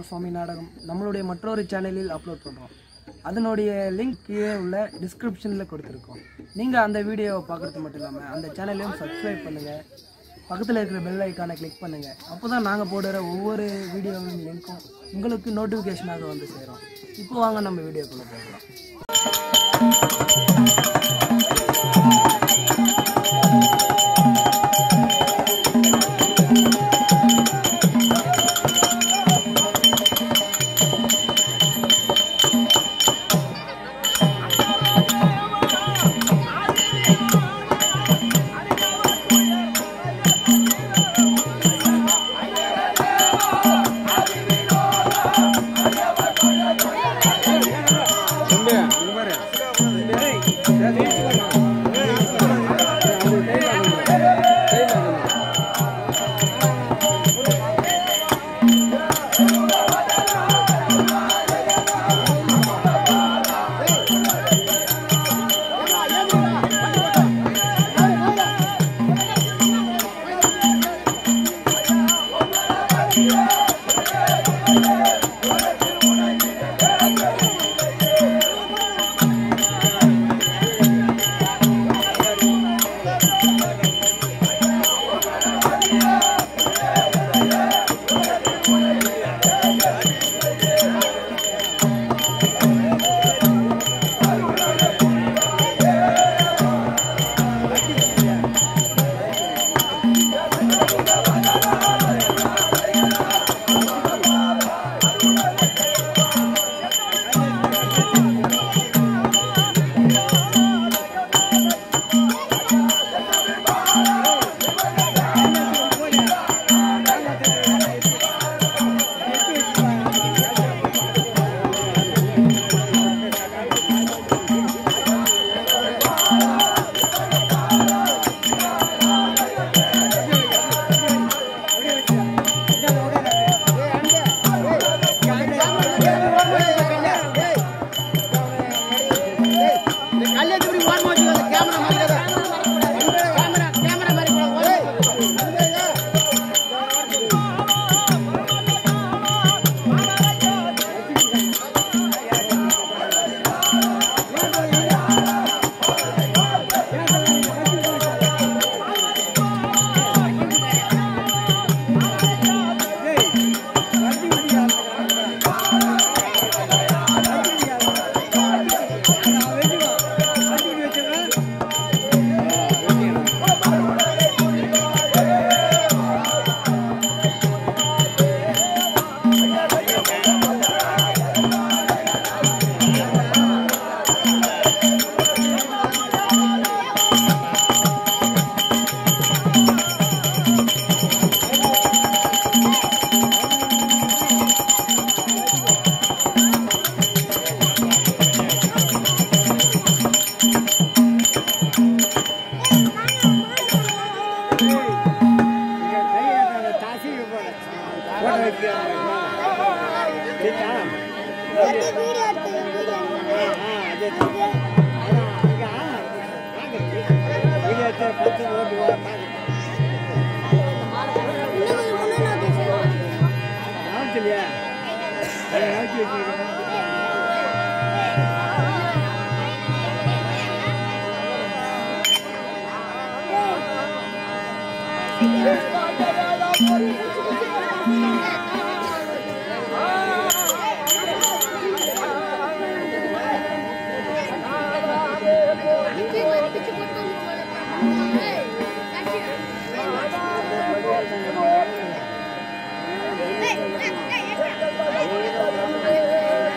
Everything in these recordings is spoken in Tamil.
சுவாமி நாடகம் நம்மளுடைய மற்றொரு சேனலில் அப்லோட் பண்ணுறோம் அதனுடைய லிங்க் கீழே உள்ள டிஸ்கிரிப்ஷனில் கொடுத்துருக்கோம் நீங்கள் அந்த வீடியோவை பார்க்குறது மட்டும் இல்லாமல் அந்த சேனலையும் சப்ஸ்கிரைப் பண்ணுங்கள் பக்கத்தில் இருக்கிற பெல் ஐக்கானை கிளிக் பண்ணுங்கள் அப்போ தான் நாங்கள் போடுற ஒவ்வொரு வீடியோவின் லிங்க்கும் உங்களுக்கு நோட்டிஃபிகேஷனாக வந்து சேரும் இப்போ வாங்க நம்ம வீடியோக்குள்ளே போகலாம் Hey, hey, hey, hey.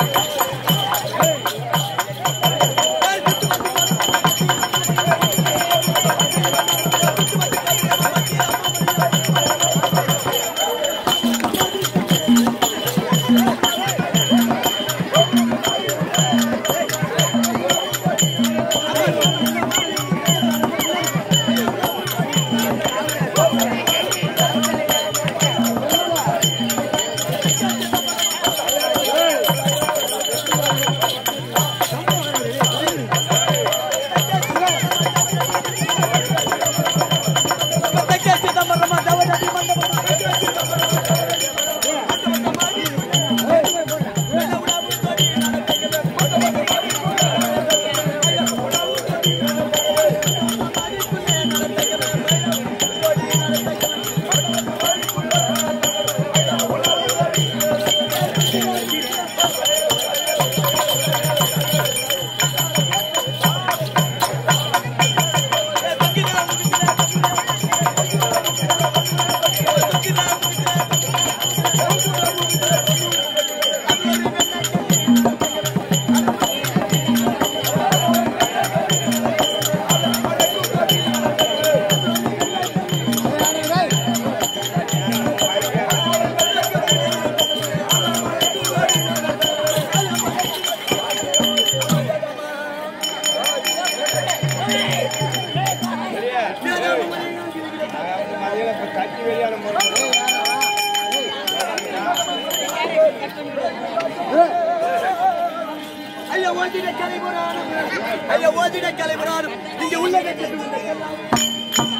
ஐயா ஓதிட கலைபுராணம் ஐயா ஓதிட கலைபுராணம் நீங்க உள்ள கட்டிட்டு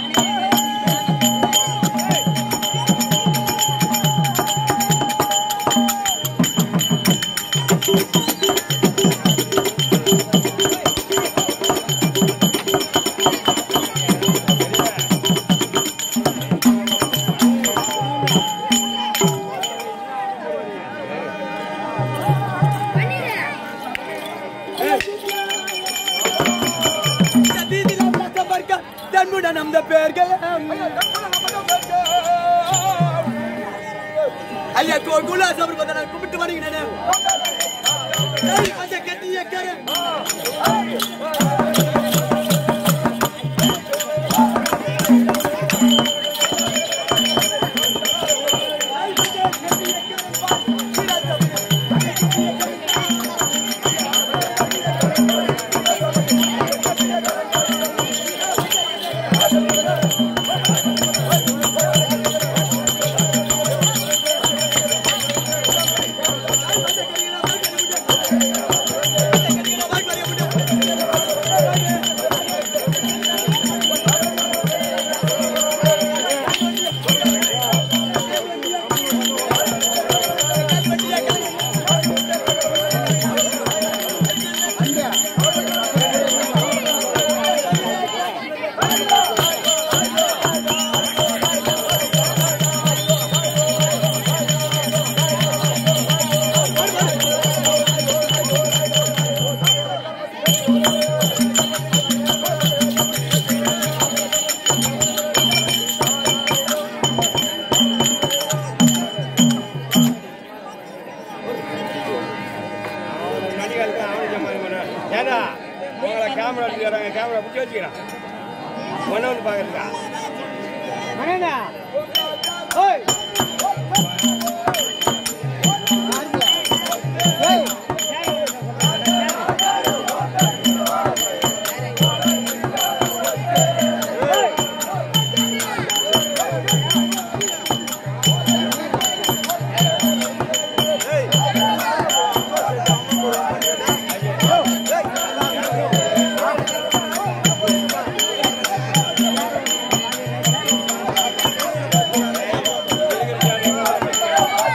தன்னுடன் அந்த பேர்கள் ஐயா குலா சாப்பிட்டு பார்த்தா நான் கும்பிட்டு வருகிறேன் அந்த கட்டிய கரை நடிகர்களுக்கு ஆவண ஜமான் பண்ண ஏன்னா உங்களை கேமரா எடுத்துக்கிறாங்க கேமரா பிடிச்சி வச்சுக்கிறான் ஒன்று வந்து பார்க்குறதுக்கா ஐயா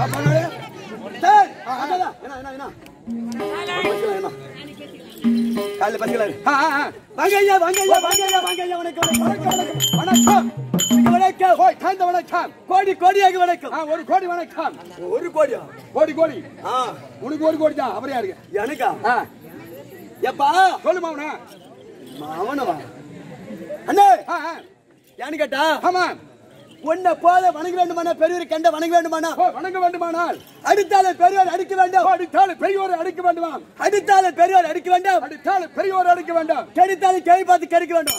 பண்ணாலே சார் அதான் என்ன என்ன என்ன பசிக்கலாம், என்ன? காலையில பசிக்கலாம் ஆ ஆ, ஆ. வாங்க ஐயா வாங்க ஐயா வாங்க ஐயா வாங்க ஐயா வணக்கம் வணக்கம் வணக்கம் வணக்கம் வணக்கம் வணக்கம் ஓய் காய்ந்த வணக்கம் கோடி கோடியாக வணக்கம் ஆ ஒரு கோடி வணக்கம் ஒரு கோடியா கோடி கோடி ஆ உனக்கு ஒரு கோடி தான் அவரே இருக்கு எனக்கா ஆ எப்பா சொல்லுமா அவனா அவனவா அண்ணே ஆ ஆ ஏன்னு கேட்டா ஆமா உன்னை போல வணங்க வேண்டுமானா பெரியவர் கண்ட வணங்க வேண்டுமானா ஓ வணங்க வேண்டுமானால் அடுத்தால பெரியவர் அடிக்க வேண்டாம் அடித்தால் பெரியோரை அடிக்க வேண்டுமாம் அடுத்தால பெரியவர் அடிக்க வேண்டாம் அடித்தால் பெரியோரை அடிக்க வேண்டாம் கெடுத்தால கேள்வி பார்த்து கெடுக்க வேண்டாம்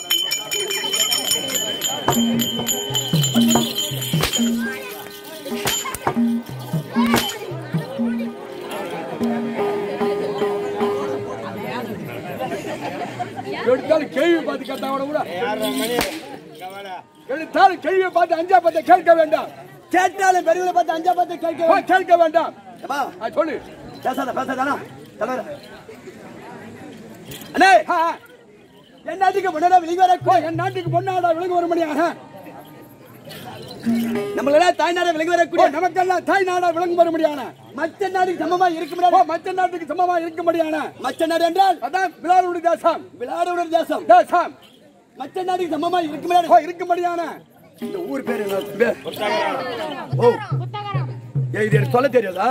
எடுத்தாலும் கேள்வி பார்த்து கேட்டா கூட கூட யாரா மணி கவலை எடுத்தாலும் கேள்வியை பார்த்து அஞ்சா பார்த்து கேட்க வேண்டாம் கேட்டாலும் பெரியவரை பார்த்து அஞ்சா பார்த்து கேட்க ஓ, வேண்டாம் கேட்க வேண்டாம் எப்பா, ஆ, சொல்லு பேசாத பேசாதானா தலைவர் அண்ணே ஆ, ஆ. என் நாட்டுக்கு முன்னாடி வெளிவர ஓ, என் நாட்டுக்கு பொன்னாடா விலங்கு ஒரு மணியாக நம்மளெல்லாம் தாய்நாட விலகி ஓ, வரக்கூடிய நமக்கெல்லாம் தாய் நாடா விலங்கு ஒரு மணியான மற்ற நாடுக்கு சமமா இருக்க ஓ முடியாது மற்ற நாட்டுக்கு சமமா இருக்க முடியான மற்ற நாடு என்றால் அதான் விழாவுடைய தேசம் விளையாடுற தேசம் தேசம் மற்ற நாடுக்கு சமமா இருக்க முடியாது ஓ இருக்க முடியான இந்த ஊர் பேரு என்ன? பே- ஓ ஏய், இது எனக்கு சொல்ல தெரியாதா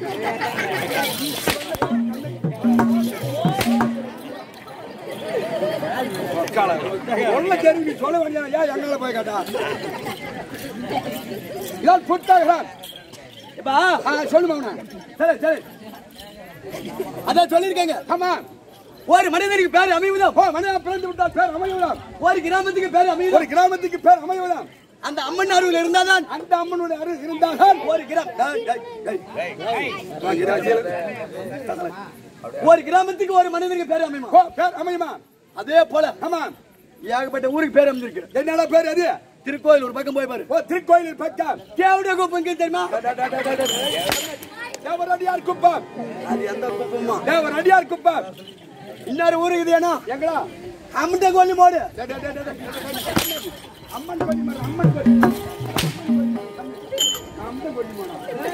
சொல்ல தெரிஞ்சு சொல்ல வேண்டிய ஏன் எங்களை போய் கேட்டா இதான் புத்தகம் எப்பா ஆ சொல்லுமா அவனை சரி சரி அதான் சொல்லிருக்காங்க ஆமா ஒரு மனிதனுக்கு பேர் அமைவதும் ஓ மனிதன் பிறந்து விட்டால் பேர் அமையலாம் ஒரு கிராமத்துக்கு பேர் அமைவதும் ஒரு கிராமத்துக்கு பேர் அமையலாம் அந்த அம்மன் அருள் இருந்தால்தான் அந்த அம்மனுடைய அருள் இருந்தால்தான் ஒரு கிராம் டேய், டேய், டேய். ஒரு கிராமத்துக்கு ஒரு மனிதனுக்கு பேர் அமையுமா ஓ பேர் அமையுமா அதே போல ஆமா ஏகப்பட்ட ஊருக்கு பேர் அமைஞ்சிருக்கு என்னடா பேர் அது திருக்கோயில் ஒரு பக்கம் போய் பாரு ஓ திருக்கோயிலில் பக்கம் கேவுடைய குப்பம் எங்க தெரியுமா தேவரடியார் குப்பம் அது எந்த குப்பமா தேவரடியார் குப்பம் இன்னொரு ஊருக்கு இது ஏன்னா எங்களா அம்மன் கோயில் மோடு டே, டே, டே, டே, டே. அம்மன் கொடி மரம், அம்மன் கொடி அம்மன் கொடி மரம்.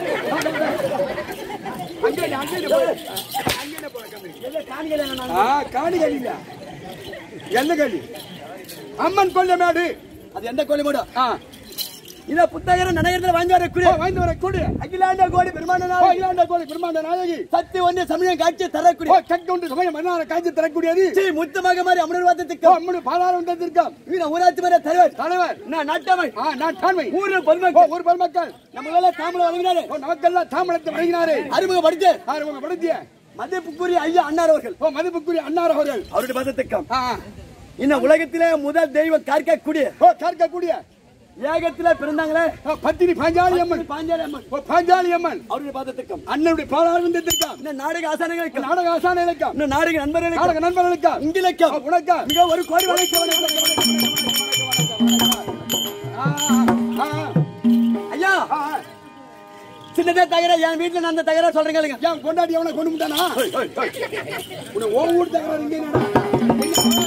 அங்கே இரு, அங்கே இரு போய். அங்கே இரு போய், கம்பி. ஆ, காணி கழில. என்ன கழி அம்மன் கொல்ல மேடு அது எந்த கோயில் மோடு ஆ, இத புத்தகர நடையத்துல வாங்கி ஓ, வரக்கூடிய வாய்ந்து வர கூடு அகிலாண்ட கோடி பெருமான ஓ, இலாண்ட கோடி பெருமாண்ட நாயகி சக்தி ஒன்று சமயம் காட்சி ஓ தரக்கூடிய கட்டுண்டு சமயம் மன்னார காய்ச்சி தரக்கூடியது ஸ்ரீ முத்துமாக மாதிரி அமர் ஓ வாதத்துக்கு அம்மனு பாதாரம் தந்திருக்காம் வீர ஊராட்சி மன்ற தலைவர் தலைவர் நான் நாட்டமை ஆ நான் தாண்மை ஊரு ஓ பொதுமக்கள் ஒரு பெருமக்கள் நம்மளால தாமரை வழங்கினாரு ஓ நமக்கெல்லாம் தாமரத்தை வழங்கினாரே அறிமுகப்படுத்தி ஆறுமுக படுத்திய மதிப்புக்குரிய ஐயா அண்ணார் அவர்கள் ஓ மதிப்புக்குரிய அன்னார் அவர்கள் அவருடைய பதத்துக்கம் ஆ, ஆ. இந்த உலகத்திலே முதல் தெய்வம் கார்க்கக்கூடிய ஓ கேட்கக்கூடிய ஏகத்திலே பிறந்தாங்களே ஓ, பத்தினி பாஞ்சாலி அம்மன் பாஞ்சாலி அம்மன் ஓ பாஞ்சாலி அம்மன் அவருடைய பதத்துக்கம் அண்ணனுடைய பாதாரம் தந்திருக்காம் இந்த நாடக ஆசானங்களுக்கு நாடக ஆசான இலக்கம் இந்த நாடக நண்பர்களுக்கு நாடக நண்பர்களுக்கும் இங்கிலக்கம் உனக்கா மிக ஒரு கோடி வணக்கம் வணக்கம், வணக்கம், ஆ, ஆ, ஆ. ஐயா ஆ, ஆ. சின்னதே தகர என் வீட்டுல நான் அந்த தகர சொல்றேங்க ஏன் கொண்டாடி அவனை கொண்டு விட்டானா உன்னை ஓ ஊர் தகராறு இங்கே என்னடா?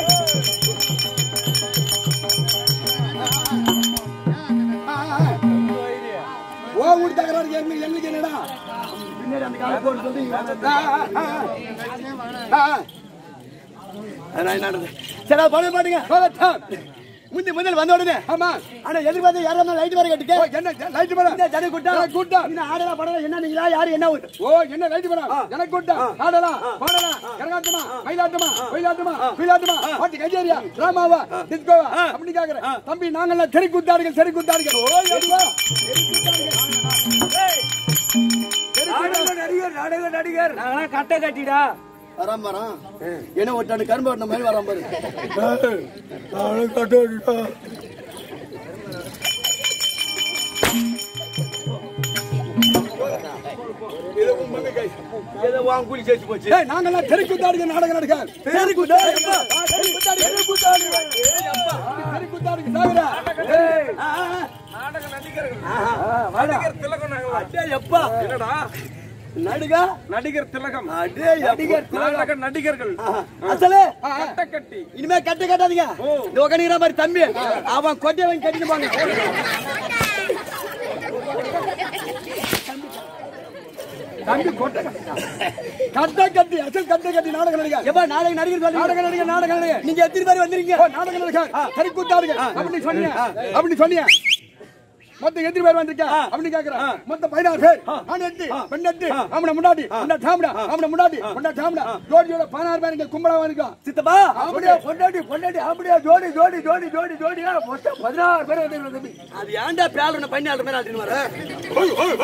ஆ, ஆ, ஆ. ஓ ஊர் தகராறு எங்க- எங்களுக்கு என்னடா பின்னாடி அந்த கால போட்டு சொல்லி ஆ, ஆ, ஆ, ஆ. ஆ, அதனால என்ன நடந்தது? சரி அது பாடுங்க பாடுங்க சொல்லட்டும். முந்தி முதல் வந்த உடனே ஆமா ஆனா எதிர்பார்த்து யாரும் லைட் வர ஓ, கட்டுக்க என்ன லைட் மேடம் இந்த ஜன கூட்டம் ஜன கூட்டம். இந்த ஆடலா படம் என்ன நீங்களா யாரு என்ன ஊரு? ஓ என்ன லைட் மேடம் எனக்கு கூட்டம் ஆடலாம் பாடலாம் கரகாட்டமா மயிலாட்டமா ஒயிலாட்டமா குயிலாட்டமா பாட்டு கச்சேரியா டிராமாவா டிஸ்கோவா அப்படி கேக்குறேன் தம்பி நாங்கெல்லாம் தெரி கூத்தார்கள் தெரி கூத்தார்கள் ஓ எதுவா நடிகர் நாடக நடிகர் நாங்களாம் கட்டை கட்டிடா வராம வரான் என்ன ஒட்டாண்டு கரும்பு ஓட்டின மாதிரி வராம பாரு ஏதோ வாங்க கூலி சேர்த்து போச்சு ஏய் நாங்கெல்லாம் தெரி கூத்தாடுங்க நாடக நடிகர் தெரி கூத்தாடுங்க தெரி கூத்தாடுங்க தெரி கூத்தாடுங்க சாகுறா ஏய் நாடக நடிகர்கள் வாடா நடிகர் திலகம் நாங்களா அடே எப்பா என்னடா நடுகா நடிகர் திலகம் அடே நடிகர் நாடக நடிகர்கள் அசலே கட்ட கட்டி இனிமே கட்டு கட்டாதீங்க இந்த உட்காந்துக்கிற மாதிரி தம்பி அவன் கொட்டியவன் கட்டிட்டு போங்க தம்பி தம்பி கொட்டை கட்டியா கட்டை கட்டி அசல் கட்டை கட்டி நாடக நடிகர் எப்ப நாடக நடிகர் சொல்லி நாடக நடிகர் நாடக நடிகர் நீங்க எத்தனை பேர் வந்திருக்கீங்க ஓ, நாடக நடிகர் சரி கூத்தாருங்க அப்படி சொன்னீங்க அப்படி சொன்னீங்க மொத்தம் எத்தனை பேர் வந்திருக்கா அப்படி கேக்குறேன் மொத்தம் பதினாறு பேர் ஆண் எட்டு பெண் எட்டு ஆமன முன்னாடி முன்னா டாமடா ஆமன முன்னாடி முன்னா டாமடா ஜோடியோட பதினாறு பேர் இங்க கும்பலா இருக்கோம் சித்தப்பா அப்படியே பொண்டாட்டி பொண்டாட்டி அப்படியே ஜோடி ஜோடி ஜோடி ஜோடி ஜோடியா மொத்தம் பதினாறு பேர் வந்து தம்பி அது ஏன்டா பேலு பண்ணி ஆடுற மாதிரி ஆட்டின்னு வர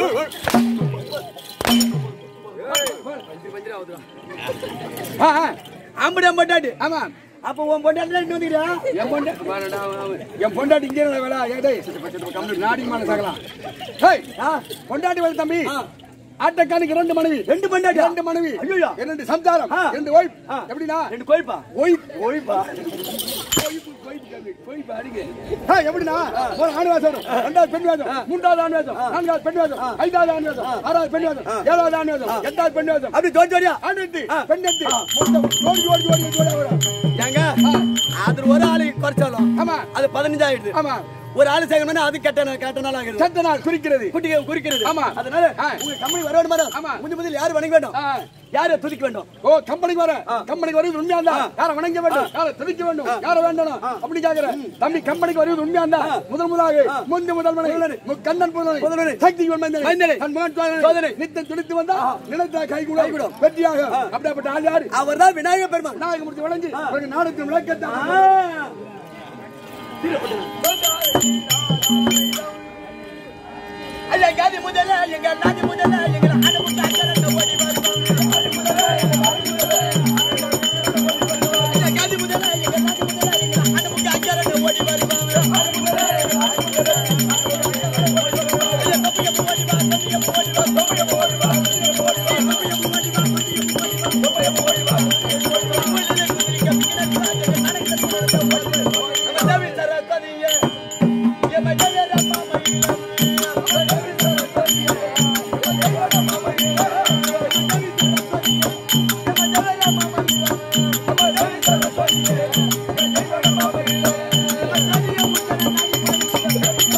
ஆ, ஆ, ஆம்படியா பொண்டாட்டி ஆமா அப்ப உன் பொண்டாட்டி இன்னும் வந்துக்கிறா என் பொண்டாட்டி வாடா, வாடா. என் பொண்டாட்டி இங்கே இருந்தா வேலை ஏய், டேய், சித்தப்பா, சித்தப்பா, கம்முனு, நாடிமான சகலாம் ஏய், பொண்டாட்டி வேலை தம்பி ஆட்டக்கானுக்கு ரெண்டு மனைவி ரெண்டு பொண்டாட்டி ரெண்டு மனைவி ஐயோ இரண்டு சம்சாரம் ஆ. ரெண்டு ஒய்ஃப் எப்படின்னா ரெண்டு கோயிப்பா ஒய்ஃப் கோயிப்பா ஆ, எப்படின்னா ஒரு ஆண் வேஷம் ரெண்டாவது பெண் வேஷம் மூன்றாவது ஆண் வேஷம் நான்காவது பெண் வேஷம் ஐந்தாவது ஆண் வேஷம் ஆறாவது பெண் வேஷம் ஏழாவது ஆண் வேஷம் எட்டாவது பெண் வேஷம் அப்படி ஜோடி ஜோடியா ஆண் எட்டு பெண் எட்டு மொத்தம் ஜோடி ஜோடி ஜோடி ஜோடியா வரும் ஏங்க அது ஒரு ஆளு குறைச்சாலும் ஆமா அது பதினஞ்சு ஆயிடுது ஆமா ஒரு ஆளு சேர்க்கணும்னா அது கெட்ட கெட்ட நாள் ஆகுது சட்ட நாள் குறிக்கிறது குட்டி குறிக்கிறது ஆமா. அதனால ஆ. உங்க கம்பெனி வர வேணும் மேடம் ஆமா. முந்தி முதல் யாரு வணங்க வேண்டும் ஆ. யாரு துதிக்க வேண்டும் ஓ கம்பெனிக்கு வர கம்பெனிக்கு வருவது உண்மையா இருந்தா யார வணங்க வேண்டும் யார துதிக்க வேண்டும் யார வேண்டணும் அப்படி கேக்குற தம்பி கம்பெனிக்கு வருவது உண்மையா இருந்தா முதல் முதலாக முந்தி முதல் மனை கண்ணன் புதலனை சக்தி மைந்தனை. வந்தனை தன் மகன் சோதனை. சோதனை நித்தம் துடித்து வந்தா நினைத்த கைகூடும் வெற்றியாக அப்படிப்பட்ட ஆள் யாரு அவர் தான் விநாயகர் பெருமான் நாயகம் முடிச்சு வழங்கி பிறகு நாடகத்தின் விளக்கத்தை ஆ. ஐயா, காதி முதல்ல, எங்க நாதி முதல்ல, எங்க அனுபவம் அக்கறை ஓடி வருவாங்க. ஐயா, காதி முதல்ல, எங்க நாதி முதல்ல, எங்க அனுபவம் அக்கறை ஓடி வருவாங்க. ஐயா, தொப்பியம் ஓடி வா, தொப்பியம் ஓடி வா, தொப்பியம் ஓடி வா, தொப்பியம் ஓடி வா, தொப்பியம் ஓடி வா, தொப்பியம் ஓடி வா, தொப்பியம் ஓடி வா. நம்ம தேவி சரஸ்வதியே, எம ஜெய ரமாமயிலம். தேவி சரஸ்வதியே, எம ஜெய ரமாமயிலம். தேவி சரஸ்வதியே, எம ஜெய ரமாமயிலம். எம தேவி சரஸ்வதியே, எம ஜெய ரமாமயிலம். எம ஜெய முத்தரநாயகி.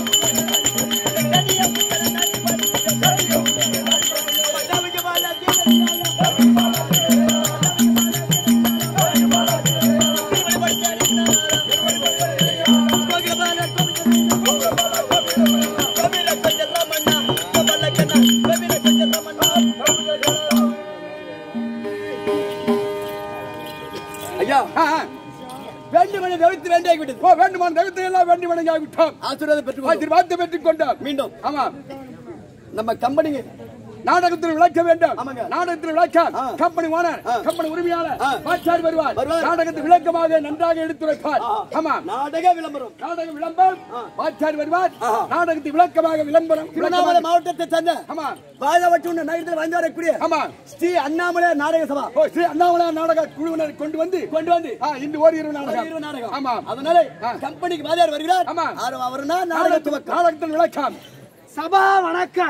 ஐயா வேண்டுமென தவிர்த்து வேண்டியாகி விட்டது ஓ வேண்டுமான தெய்வத்தை எல்லாம் வேண்டி வணங்கி ஆகிவிட்டோம் ஆசீர்வாதம் பெற்று ஆசீர்வாதத்தை பெற்றுக் கொண்டோம் மீண்டும் ஆமா நம்ம கம்பெனிங்க நாடகத்தில் விளக்க வேண்டும் ஆமாங்க. நாடகத்தில் விளக்க ஆ. கம்பெனி ஓனர் ஆ. கம்பெனி உரிமையாளர் ஆ. பாச்சாரி வருவார் வருவார். நாடகத்தில் விளக்கமாக நன்றாக எடுத்துரைப்பார் ஆமா நாடக விளம்பரம் நாடக விளம்பரம் பாச்சாரி வருவார் ஆஹா. நாடகத்தில் விளக்கமாக விளம்பரம் திருவண்ணாமலை விளக்கமாக- மாவட்டத்தை சேர்ந்த ஆமா வாழவற்று நகரத்தில் வந்து வரக்கூடிய ஆமா ஸ்ரீ அண்ணாமலை நாடக சபா ஓ ஸ்ரீ அண்ணாமலை நாடக குழுவினர் கொண்டு வந்து கொண்டு வந்து ஆ, இந்த ஓரிரு நாடகம் இரவு நாடகம் ஆமா அதனால ஆ. கம்பெனிக்கு வாதியார் வருகிறார் ஆமா. அவர் அவர்னா நாடக நாடகத்தில் துவக்கம் நாடகத்தில் விளக்கம் சபா வணக்கம்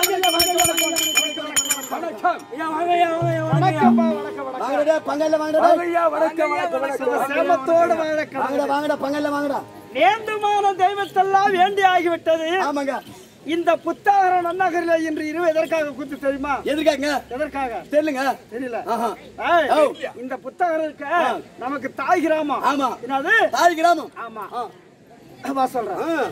வணக்கம் வாங்கடா பங்கல்ல வாங்கடா வணக்கம் வணக்கம் சேமத்தோட வாங்கடா வாங்கடா பங்கல்ல வாங்கடா வேண்டுமான தெய்வத்தெல்லாம் வேண்டி ஆகிவிட்டது ஆமாங்க இந்த புத்தாகர நன்னகரில் இன்று இரவு எதற்காக குத்து தெரியுமா எதிர்க்காங்க எதற்காக தெரியலங்க தெரியல ஆஹா. ஏய், ஓ. இந்த புத்தாகரம் இருக்க நமக்கு தாய் கிராமம் ஆமா. என்னது தாய் கிராமம் ஆமா ஆ. வா சொல்றேன் ஆ.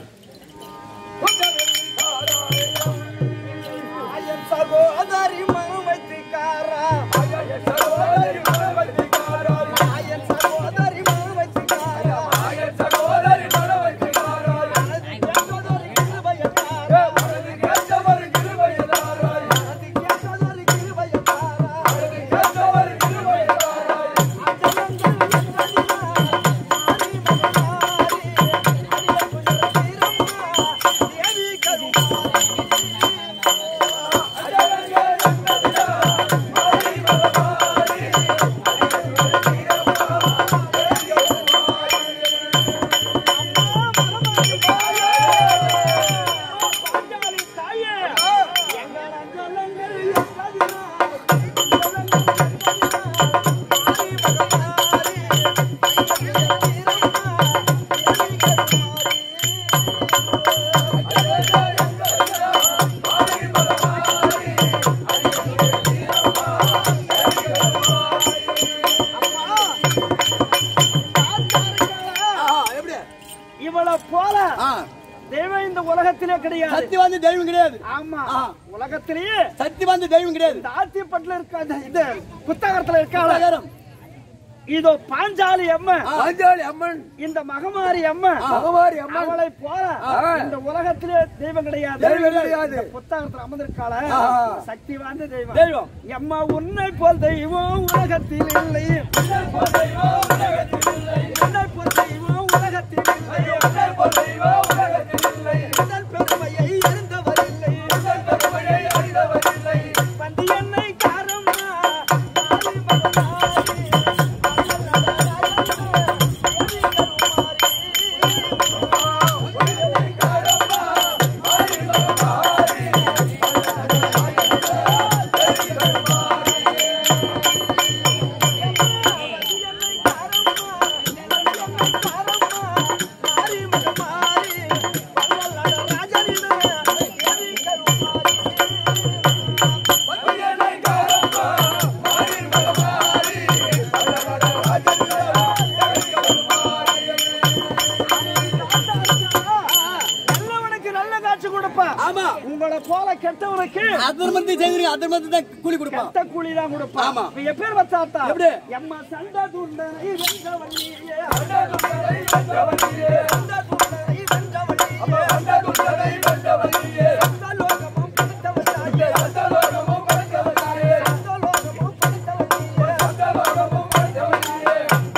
ஆயன் சகோதரி மனுவத்திக்காரா ஆயன் சகோதரி மனுவத்திக்காரா ஆயன் சகோதரி மனுவத்திக்காரா ஆயன் சகோதரி மனுவத்திக்காரா சகோதரி கிருபையக்காரா சகோதரி கிருபையக்காரா சகோதரி கிருபையக்காரா சகோதரி கிருபையக்காரா கிடையாது சக்தி வாய்ந்த தெய்வம் கிடையாது ஆமா ஆ. உலகத்திலேயே சக்தி வாய்ந்த தெய்வம் கிடையாது இந்த ஆத்திப்பட்டுல இருக்க அந்த இது புத்தகத்துல இருக்காங்க பிரகாரம் இதோ பாஞ்சாலி அம்மன் பாஞ்சாலி அம்மன் இந்த மகமாரி அம்மன் மகமாரி அம்மன் அவளை போல இந்த உலகத்திலே தெய்வம் கிடையாது தெய்வம் கிடையாது. இந்த புத்தகத்துல அமர்ந்திருக்காள ஆ. சக்தி வாய்ந்த தெய்வம் தெய்வம் எம்மா உன்னை போல் தெய்வம் உலகத்தில் இல்லை உன்னை போல் தெய்வம் உலகத்தில் இல்லை உன்னை போல் தெய்வம் உலகத்தில் இல்லை உன்னை போல் தெய்வம் உலகத்தில் இல்லை முதல் பெருமையை அறிந்தவர் இல்லை முதல் பெருமையை அறிந்தவர் இல்லை வந்து என்னை காரமா மாறி மகமாரி நல்லவனுக்கு நல்ல காட்சி கொடுப்பான் ஆமா உங்களை போல கெட்டவனுக்கு அதர்மத்தை செய்திருக்க அதர்மத்தை தான் கூலி கொடுப்பான் கெட்ட கூலி தான் கொடுப்பான் ஆமா. இப்ப எப்பேர் வச்சாத்தா எப்படி? எம்மா சண்டை துண்டனை வென்றவள்ளியே சண்டை துண்டனை வென்றவள்ளியே சண்டை துண்டனை வென்றவள்ளியே சண்டை துண்டனை வென்றவள்ளியே சண்டை லோகமும் படைத்தவள்ளாயே சண்டை லோகமும் படைத்தவள்ளாயே சண்டை லோகமும் படைத்தவள்ளியே சண்டை லோகமும் படைத்தவள்ளியே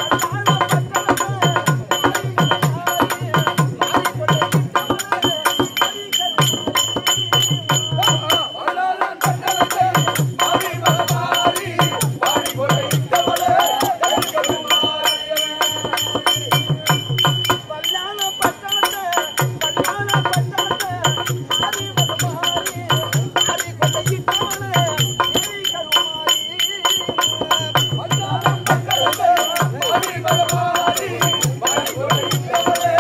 கல்யாண பட்டணத்தை கல்யாண பட்டணத்தை ஆதி மகமாரி ஆதி கொண்டையிட்டவளே ஏய் கருமாரி கல்யாண பட்டணத்தை ஆதி மகமாரி ஆதி கொண்டையிட்டவளே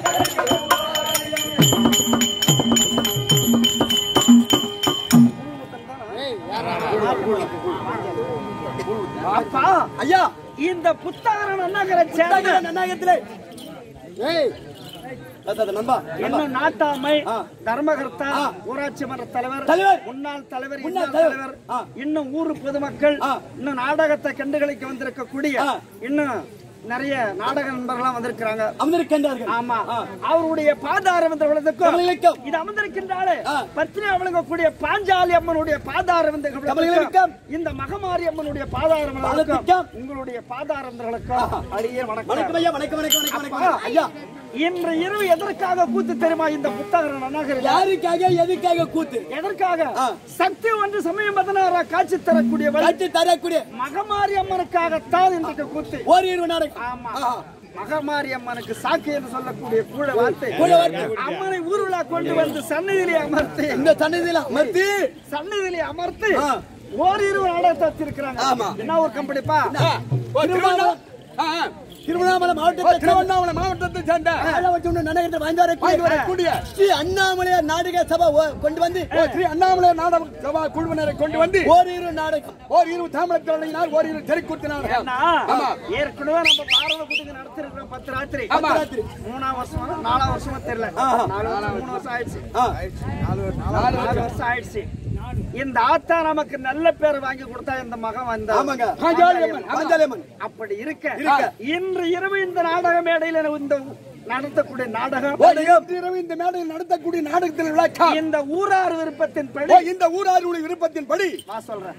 அப்பா ஐயா இந்த புத்தகரன் நன்னகர சேர்ந்த நன்னாகத்திலே ஏய் அதான் நண்பா என்ன நாட்டாமை ஆ. தர்மகர்த்தா ஆ. ஊராட்சி மன்ற தலைவர் தலைவர். முன்னாள் தலைவர் முன்னாள் இன்னாள் தலைவர். தலைவர் ஆ. இன்னும் ஊர் பொதுமக்கள் ஆ. இன்னும் நாடகத்தை கண்டுகளிக்க வந்திருக்கக்கூடிய ஆ. இன்னும் நிறைய நாடக நண்பர்கள்லாம் வந்திருக்கிறாங்க அமர்ந்திருக்கின்றார்கள் ஆமா ஆ. அவருடைய பாதாரவிந்தர்களுக்கும் கமலங்களுக்கும். இது அமர்ந்திருக்கின்றாலே ஆ. பத்தினி வழங்கக்கூடிய பாஞ்சாலி அம்மனுடைய பாதாரவிந்தர்களுக்கும் கமலங்களுக்கும். இந்த மகமாரி அம்மனுடைய பாதாரவிந்தர்களுக்கும் பாதத்துக்கும். உங்களுடைய பாதாரவிந்தர்களுக்கும் அடியே வணக்கம் வணக்கம் ஐயா வணக்கம் வணக்கம் வணக்கம் அப்பா, வணக்கம் ஐயா இன்று இரவு எதற்காக கூத்து தெரியுமா இந்த புத்தகரன் நன்னாகரில் யாருக்காக எதுக்காக கூத்து எதற்காக ஆ. சக்தி ஒன்று சமயம் பதினாறா காட்சி தரக்கூடியவள் காட்சி தரக்கூடிய மகமாரி அம்மனுக்காகத்தான் இன்றைக்கு கூத்து ஓரிரு நாடகம் ஆமா ஆஹா. மகமாரி அம்மனுக்கு சாக்கு என்று சொல்லக்கூடிய கூட வார்த்தை கூட வார்த்தை. அம்மனை ஊருலா கொண்டு வந்து சந்நிதியிலே அமர்த்தி இந்த சன்னதியில அமர்த்தி சந்நிதியிலே அமர்த்தி ஆ. ஓரிரு நாடகத்தை வச்சிருக்கிறாங்க ஆமா. என்ன ஒரு கம்பெனிப்பா திருவண்ணாமலை ஆ, ஆ. திருவண்ணாமலை மாவட்டத்தை திருவண்ணாமலை மாவட்டத்தை சேர்ந்த நனகத்தை வாய்ந்து வரக்கூடிய ஸ்ரீ அண்ணாமலையார் நாடக சபை ஓ- கொண்டு வந்து ஓ, ஸ்ரீ அண்ணாமலை நாடக சபா குழுவினரை கொண்டு வந்து ஓரிரு நாடகம் ஓர் இரு தாமரத்தை தொடங்கினார் ஓர் இரு தெருக்கூத்தினார் ஏன்னா, ஏற்கனவே நம்ம பாரத குட்டுக்கு நடத்திருக்கிறோம் பத்து ராத்திரி ஆமா. ராத்திரி. மூணாம் வருஷமா நாலாம் வருஷமா தெரியல ஆஹா. நாலு வருஷம், மூணு வருஷம் ஆயிடுச்சு ஆ. நாலு வருஷம் ஆயிடுச்சு இந்த ஆத்தா நமக்கு நல்ல பேர் வாங்கி கொடுத்தா இந்த மகன் வந்த ஆமாங்க பாஞ்சாலியம்மன் பாஞ்சாலியம்மன் அப்படி இருக்க இருக்க. இன்று இரவு இந்த நாடக மேடையில இந்த நடத்தக்கூடிய நாடகம் நாடகம் இரவு இந்த மேடையில் நடத்தக்கூடிய நாடகத்தில் விளக்கா இந்த ஊரார் விருப்பத்தின் ஓ, படி இந்த ஊராருடைய விருப்பத்தின்படி நான் சொல்றேன்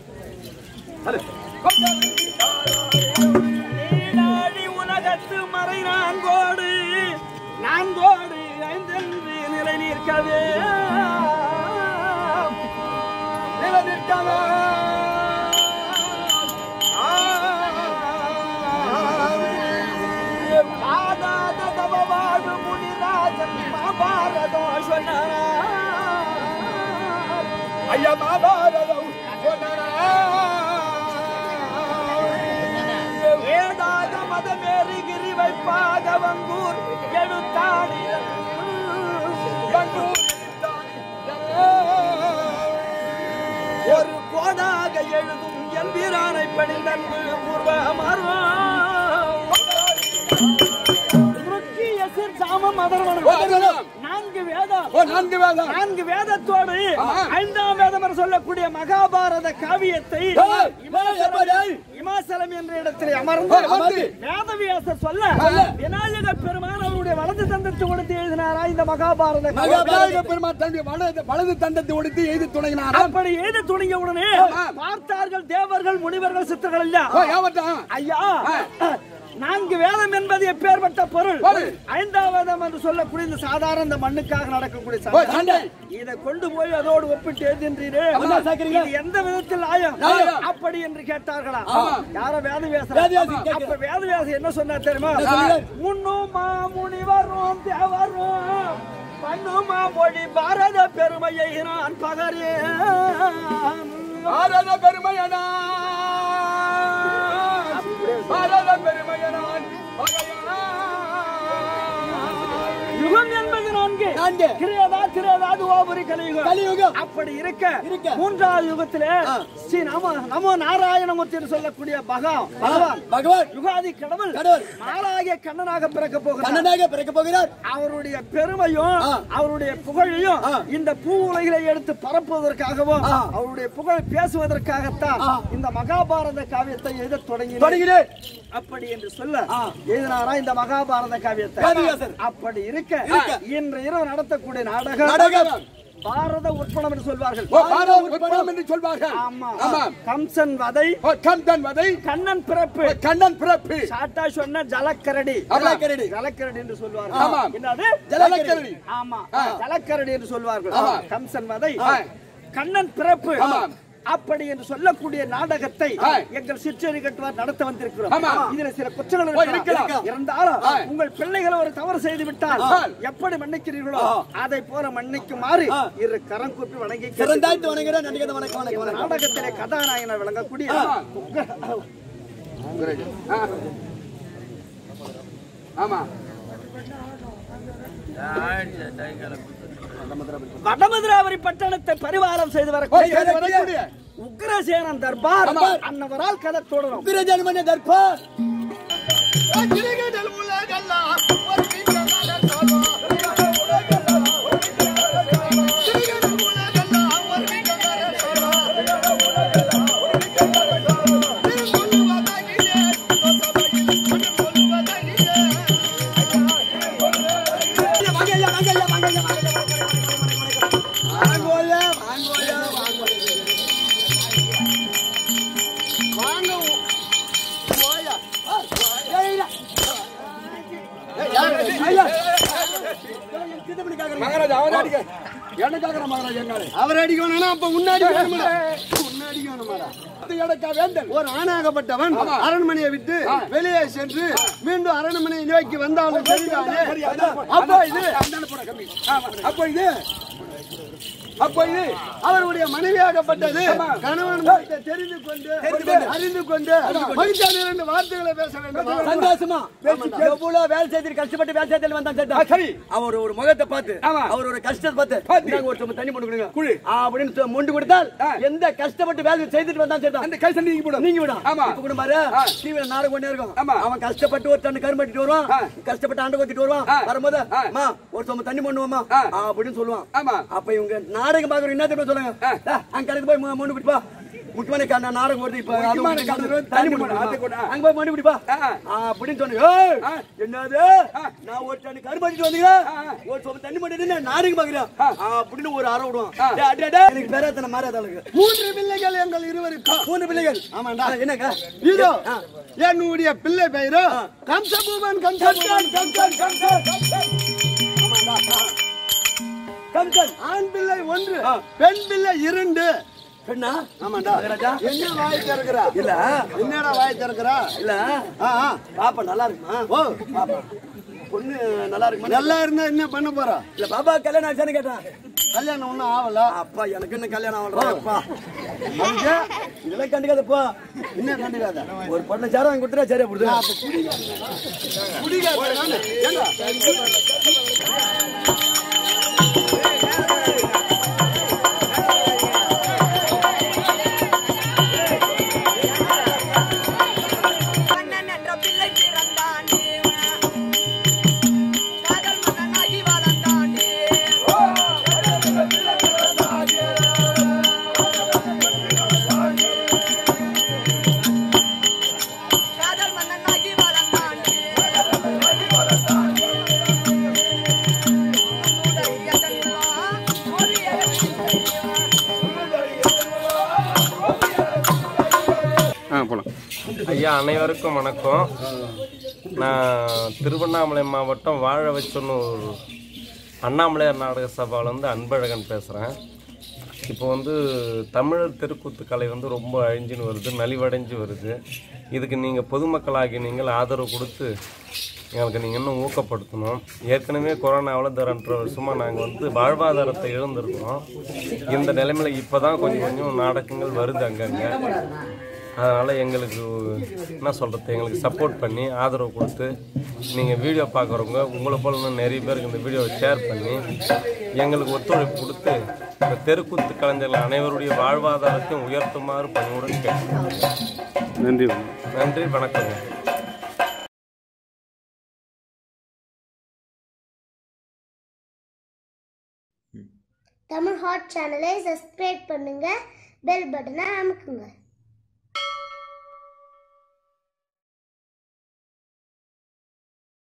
நீடாடி உலகத்து மறை நான்கோடு நான்கோடு ஐந்தென்று நிலை நிற்கவே நிலை நிற்கவே பாதாத தவவாழ்வு முனிராஜன் மாபாரதோ சொன்னார் ஐயா மாபாரதம் ஏதாக மதமேறி கிரி வைப்பாக வங்கூர் எழுத்தாடி ஒரு கோடாக எழுதும் எம்பிரானை பணிந்தன்பு பூர்வமாறும் சாமம் அதர்வனம் நான்கு வேதம் ஓ நான்கு வேதம் நான்கு வேதத்தோடு ஐந்தாம் வேதம் என்று சொல்லக்கூடிய மகாபாரத காவியத்தை ஏய், ஏய், எப்பா டேய்? இமாசலம் என்ற இடத்தில் அமர்ந்து ஏய், அமர்ந்து. வேதவியாசர் சொல்ல விநாயக பெருமான் அவருடைய வலது தந்தத்தை கொடுத்து எழுதினாரா இந்த மகாபாரத விநாயக காவியத்தை? பெருமாள் தன்னுடைய வலது வலது தண்டத்தை ஒடுத்து எய்து துணையினாராம் அப்படி எழுத துணிய உடனே பார்த்தார்கள் தேவர்கள் முனிவர்கள் சித்தர்கள் இல்ல ஓ ஏவட்டம் ஐயா நான்கு வேதம் என்பது எப்பேற்பட்ட பொருள் பொருள். ஐந்தாம் வேதம் என்று சொல்லக்கூடிய இந்த சாதாரண இந்த மண்ணுக்காக நடக்கக்கூடிய ஓ சண்டை. சண்டை இதை கொண்டு போய் அதோடு ஒப்பிட்டு எழுதின்றீரே என்ன சேர்க்கிறீங்க? இது எந்த விதத்தில் ஆயம் நியாயம். அப்படி என்று கேட்டார்களா ஆமா. யார வேத வேதவியாசி வியாசம் கேட்கிறார். அப்ப வேத வியாசம் என்ன சொன்னார் தெரியுமா என்ன சொன்னார்? முன்னும் மாமுனிவரும் தேவரும் பண்ணுமா மொழி பாரத பெருமையை நான் பகரேன் பாரத பெருமையனா பாரத பெருமையனான் யுகம் என்பது நான்கு நான்கு. கிரேதா திரேதா துவாபுரி கலியுகம் கலியுகம். அப்படி இருக்க இருக்க. மூன்றாவது யுகத்திலே ஸ்ரீ நமோ நமோ நாராயணமூர்த்தி என்று சொல்லக்கூடிய பகா பகவான் பகவான் யுகாதி கடவுள் கடவுள். மாலாகிய கண்ணனாக பிறக்க போகிறார் கண்ணனாக பிறக்க போகிறார் அவருடைய பெருமையும் ஆ. அவருடைய புகழையும் ஆ. இந்த பூ உலகிலே எடுத்து பரப்புவதற்காகவும் ஆ. அவருடைய புகழ் பேசுவதற்காகத்தான் ஆ. இந்த மகாபாரத காவியத்தை எழுத தொடங்கி தொடங்கினேன் அப்படி என்று சொல்ல எழுதினாரா இந்த மகாபாரத காவியத்தை வேதவியாசர். அப்படி இருக்க இருக்க. இன்று இரவு நடத்தக்கூடிய நாடகம் நாடகம். பாரத உட்படம் என்று சொல்வார்கள் ஓ பாரத உட்படம் என்று சொல்வார்கள் ஆமா ஆமா கம்சன் வதை ஓ கந்தன் வதை கண்ணன் பிறப்பு ஓ கண்ணன் பிறப்பு சாட்டா சொன்ன ஜலக்கரடி ஜலக்கரடி. ஜலக்கரடி என்று ஆமா. சொல்வார்கள் என்னது ஜலக்கரடி. ஆமா ஆ. ஜலக்கரடி என்று சொல்வார்கள் ஆமா. கம்சன் வதை ஆ. கண்ணன் பிறப்பு ஆமா. அப்படி என்று சொல்லக்கூடிய நாடகத்தை ஆ. எங்கள் சிற்றறி கட்டுவார் நடத்த வந்திருக்கிறோம் ஆமா. இதுல சில குற்றங்கள் ஓ, இருக்கலாம். இருக்கலாம். இருந்தாலும் ஆ. உங்கள் பிள்ளைகள் ஒரு தவறு செய்து விட்டால் ஆ. எப்படி மன்னிக்கிறீர்களோ அதை போல மன்னிக்குமாறு இரு கரம் கூப்பி வணங்கி சிறந்தாய்த்து வணங்குகிறேன் நடிகர் வணக்கம் வணக்கம் வணக்கம் நாடகத்திலே கதாநாயகனாக விளங்கக்கூடிய ஆ. ஆமா வடமதுராவரி பட்டணத்தை பரிவாரம் செய்து ஓ, வரக்கூடிய செய்து வரக்கூடிய. உக்ரசேனன் தர்பார் ஆமா. அன்னவரால் கதை தொடரும் உக்கிரஜன்மன தர்பார் வாங்கோயா வாங்கோயா வாங்கோயா வாங்க போயா ஏய் மகாராஜா அவர் அடிக்க என்ன கேக்குற மகாராஜா என்னால அவர் அடிக்கணும் அப்ப முன்னாடி முன்னாடி எடக்கா வேந்தன் ஒரு ஆணாகப்பட்டவன் ஆமா. அரண்மனையை விட்டு வெளியே சென்று மீண்டும் அரண்மனை நோக்கி வந்தாலும் சரிதானே அப்போ இது அப்போ இது அப்போ இது அவருடைய மனைவியாகப்பட்டது ஆமா. கணவன் வீட்டை தெரிந்து கொண்டு அறிந்து கொண்டு மகிழ்ச்சியான இரண்டு வார்த்தைகளை பேச வேண்டும் சந்தோஷமா எவ்வளவு வேலை செய்து கஷ்டப்பட்டு வேலை செய்து வந்தான் ஆ, சேட்டா சரி அவர் ஒரு முகத்தை பார்த்து ஆமா. அவர் ஒரு கஷ்டத்தை பார்த்து பார்த்து. இந்தாங்க ஒரு சொம்பு தண்ணி கொண்டு கொடுங்க குழி. அப்படின்னு சொ- மொண்டு கொடுத்தால் ஆ. எந்த கஷ்டப்பட்டு வேலை செய்துட்டு வந்தான் சேட்டா அந்த கை சண்டை நீங்க போடு நீங்க விடும் ஆமா இப்ப கூட பாரு ஆ. டிவில நாடகம் கொண்டே இருக்கும் ஆமா. அவன் கஷ்டப்பட்டு ஒரு தண்ணு கரும்பட்டிட்டு வருவான் ஆ. கஷ்டப்பட்டு ஆண்டு கொத்திட்டு வருவான் ஆ. வரும்போது ஆ. அம்மா ஒரு சொம்பு தண்ணி பண்ணுவோமா ஆ. அப்படின்னு சொல்லுவான் ஆமா அப்ப இவங்க நாடகம் பாக்குறோம் என்ன தெரியுமா சொல்லுங்க ஆ. டேய், அங்க கடைக்கு போய் மொ- மொண்டு பிடிப்பா முக்கியமான கா- நாடகம் வருது இப்ப அது முக்கியமான வந்து கதை வருது, தண்ணி தண்ணி மொண்டு மொண்டு, அது கூட. பிடிப்பா. அங்க போய் மொண்டு பிடிப்பா ஆ. ஆ, அப்படின்னு சொன்னேன் ஏய், ஆ. என்னது ஆ. நான் ஒரு தண்ணி கரும்பட்டிட்டு வந்தீங்க ஆ, ஆ. ஒரு சொம்பு தண்ணி மட்டும் நாடகம் பாக்குறேன் அப்படின்னு ஒரு அரை விடுவான் ஆ. டேய், டேய், டேய், எனக்கு பேராத்தனை மாறாத ஆளுங்க மூன்று பிள்ளைகள் எங்கள் இருவருக்கும் மூணு பிள்ளைகள் ஆமாண்டா ஆ, என்னங்க இதோ என்னுடைய பிள்ளை பெயரோ கம்சபூமன் கம்சபூமன் கம்சன் கம்சன் கம்சன் ஆண் பிள்ளை ஒன்று பெண் பிள்ளை இரண்டு பெண்ணா ஆமாண்டா மகாராஜா என்ன வாய் திறக்கிறா இல்ல என்னடா வாய் திறக்கிறா இல்ல ஆ, ஆ. பாப்பா நல்லா இருக்குமா ஓ பாப்பா பொண்ணு நல்லா இருக்குமா நல்லா இருந்தா என்ன பண்ண போறா இல்ல பாப்பா கல்யாணம் ஆச்சான்னு கேட்டேன் கல்யாணம் ஒண்ணும் ஆவல அப்பா எனக்கு என்ன கல்யாணம் ஆகலப்பா இதெல்லாம் கண்டுக்காதப்பா என்ன கண்டுக்காத ஒரு பொண்ணை சேரம் வாங்கி கொடுத்துட்டா சரியா போடுது கண்ணன் என்ற பிள்ளை பிறந்தாண்டே காதல் மகனாகி வளர்ந்தாண்டே ஐயா அனைவருக்கும் வணக்கம் நான் திருவண்ணாமலை மாவட்டம் வாழ வச்சொன்னூர் அண்ணாமலையார் நாடக சபாவிலேருந்து அன்பழகன் பேசுகிறேன் இப்போ வந்து தமிழர் தெருக்கூத்து கலை வந்து ரொம்ப அழிஞ்சுன்னு வருது நலிவடைஞ்சு வருது இதுக்கு நீங்கள் பொதுமக்களாகி நீங்கள் ஆதரவு கொடுத்து எங்களுக்கு நீங்கள் இன்னும் ஊக்கப்படுத்தணும் ஏற்கனவே கொரோனாவில் இந்த ரெண்டரை வருஷமாக நாங்கள் வந்து வாழ்வாதாரத்தை இழந்திருக்கிறோம் இந்த நிலைமையில் இப்போ தான் கொஞ்சம் கொஞ்சம் நாடகங்கள் வருது அங்கங்கே அதனால் எங்களுக்கு என்ன சொல்கிறது எங்களுக்கு சப்போர்ட் பண்ணி ஆதரவு கொடுத்து நீங்கள் வீடியோ பார்க்குறவங்க உங்களை போல இன்னும் நிறைய பேருக்கு இந்த வீடியோவை ஷேர் பண்ணி எங்களுக்கு ஒத்துழைப்பு கொடுத்து இந்த தெருக்கூத்து கலைஞர்கள் அனைவருடைய வாழ்வாதாரத்தையும் உயர்த்துமாறு பணிவுடன் கேட்டுக்கொள்கிறேன் நன்றி நன்றி வணக்கங்க தமிழ் ஹாட் சேனலை சப்ஸ்கிரைப் பண்ணுங்க பெல் பட்டனை அமுக்குங்க